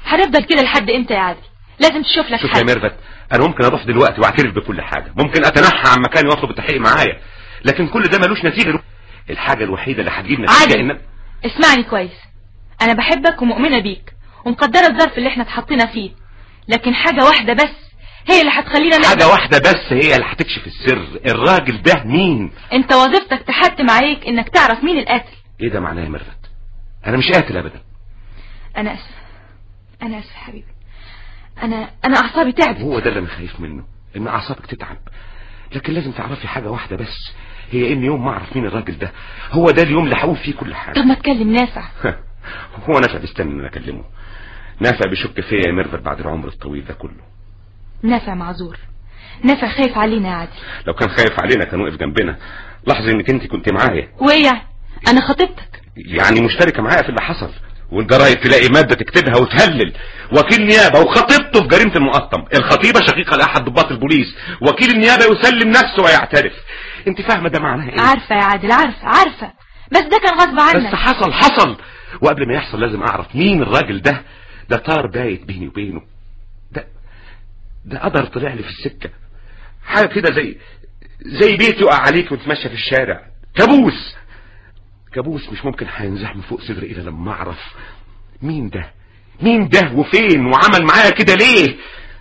هنفضل كده لحد امتى يا عادل لازم تشوف لك شوف يا حل ميرفت انا ممكن اروح دلوقتي واعترف بكل حاجة ممكن اتنحى عن مكاني واطلب التحقيق معايا لكن كل ده ملوش نتيجة الحاجة الوحيدة اللي هتجيب نتيجة عادل ان اسمعني كويس انا بحبك ومؤمنة بيك ومقدرة الظرف اللي احنا اتحطينا فيه لكن حاجة واحدة بس هي اللي هتخلينا نقدر- حاجة واحدة بس هي اللي هتكشف السر الراجل ده مين انت وظيفتك تحتم عليك انك تعرف مين القاتل ايه ده معناه يا ميرفت انا مش قاتل ابدا انا اسف انا اسف حبيبي انا انا اعصابي تعبت هو ده اللي انا خايف منه ان اعصابك تتعب لكن لازم تعرفي حاجة واحدة بس هي ان يوم ما اعرف مين الراجل ده هو ده اليوم اللي هقول فيه كل حاجة طب ما تكلم نافع هو نافع بيستنى ان أنا اكلمه نافع بيشك فيا يا ميرفت بعد العمر الطويل ده كله نافع معذور نافع خايف علينا يا عادل لو كان خايف علينا كان وقف جنبنا لاحظي انك انت كنت معايا وايه يعني انا خطيبتك يعني مشتركة معايا في اللي حصل والجرايد تلاقي مادة تكتبها وتهلل وكيل نيابة وخطيبته في جريمة المقطم الخطيبة شقيقة لأحد ضباط البوليس وكيل النيابة يسلم نفسه ويعترف انت فاهمة ده معناه ايه عارفة يا عادل عارفة عارفة بس ده كان غصب بس عنك حصل حصل وقبل ما يحصل لازم اعرف مين الراجل ده ده طار بايت بيني وبينه ده ده قدر طلع لي في السكة حاجة كده زي زي بيت يقع عليك وتمشى في الشارع كابوس كابوس مش ممكن هينزح من فوق صدري الا لما اعرف مين ده مين ده وفين وعمل معايا كده ليه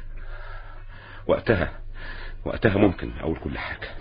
وقتها وقتها ممكن اقول كل حاجة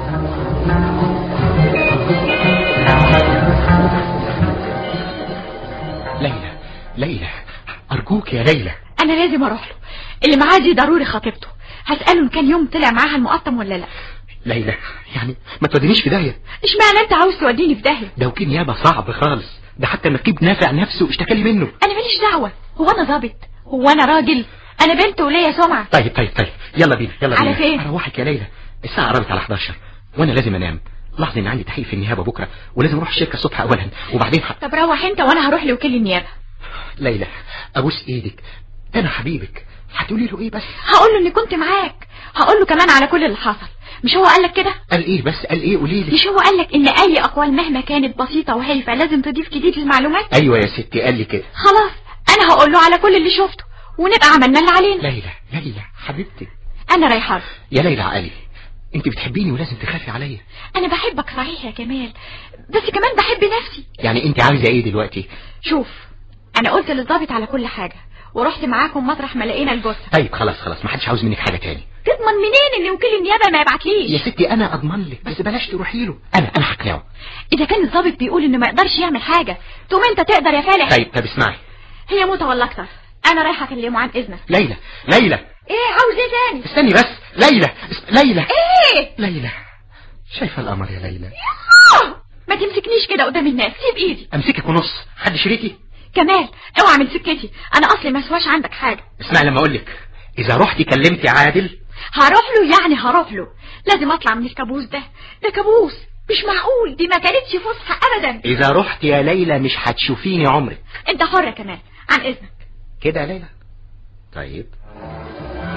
ليلى ليلى أرجوك يا ليلى انا لازم اروح له اللي معاه دي ضروري خطيبته هسأله ان كان يوم طلع معاها المقطم ولا لا ليلى يعني ما تودينيش في داهية اشمعنى انت عاوز توديني في داهية ده وكيل نيابة صعب خالص ده حتى النقيب نافع نفسه اشتكى لي منه انا ماليش دعوة هو انا ظابط هو انا راجل انا بنت وليا سمعة طيب طيب طيب يلا بينا يلا على بينا فين؟ اروحك يا ليلى الساعة قربت على 11 وانا لازم انام لاحظ ان عندي تحقيق في النيابة بكرة ولازم اروح الشركة الصبح اولا وبعدين ح... طب روح انت وانا هروح لوكيل النيابة ليلى ابوس ايدك ده انا حبيبك هتقولي له ايه بس هقول له اني كنت معاك هقول له كمان على كل اللي حصل مش هو قال لك كده قال ايه بس قال ايه قولي لي مش هو قال لك ان اي اقوال مهما كانت بسيطة وهايفة لازم تضيف جديد للمعلومات ايوه يا ستي قال لي كده خلاص انا هقول له على كل اللي شفته ونبقى عملنا اللي علينا ليلى ليلى حبيبتي انا رايحة له. يا ليلى عقلي انت بتحبيني ولازم تخافي عليا انا بحبك صحيح يا كمال بس كمان بحب نفسي يعني انت عايزه ايه دلوقتي شوف انا قلت للضابط على كل حاجة ورحت معاكم مطرح ما لقينا الجثة طيب خلاص خلاص ما حدش عاوز منك حاجه تاني تضمن منين ان وكيل النيابة ما يا يبعتليش ستي انا اضمن لك بس بلاش تروحي له انا انا هقنعه اذا كان الضابط بيقول انه ما يقدرش يعمل حاجة تقوم انت تقدر يا فالح طيب طب اسمعي هي موتة ولا اكتر انا رايحة اكلمه عن اذنك ليلى ليلى ايه عاوز ايه تاني استني بس ليلى اس- ليلى ايه ليلى شايفه القمر يا ليلى آه! ما تمسكنيش كده قدام الناس سيب ايدي امسكك ونص حد شريكي كمال اوعى من سكتي انا اصلي ما سواش عندك حاجة اسمعي لما اقول لك اذا رحتي كلمتي عادل هروح له يعني هروح له لازم اطلع من الكابوس ده ده كابوس مش معقول دي ما كانتش فسحة ابدا اذا رحت يا ليلى مش هتشوفيني عمرك انت حر كمان عن اذنك كده يا ليلى طيب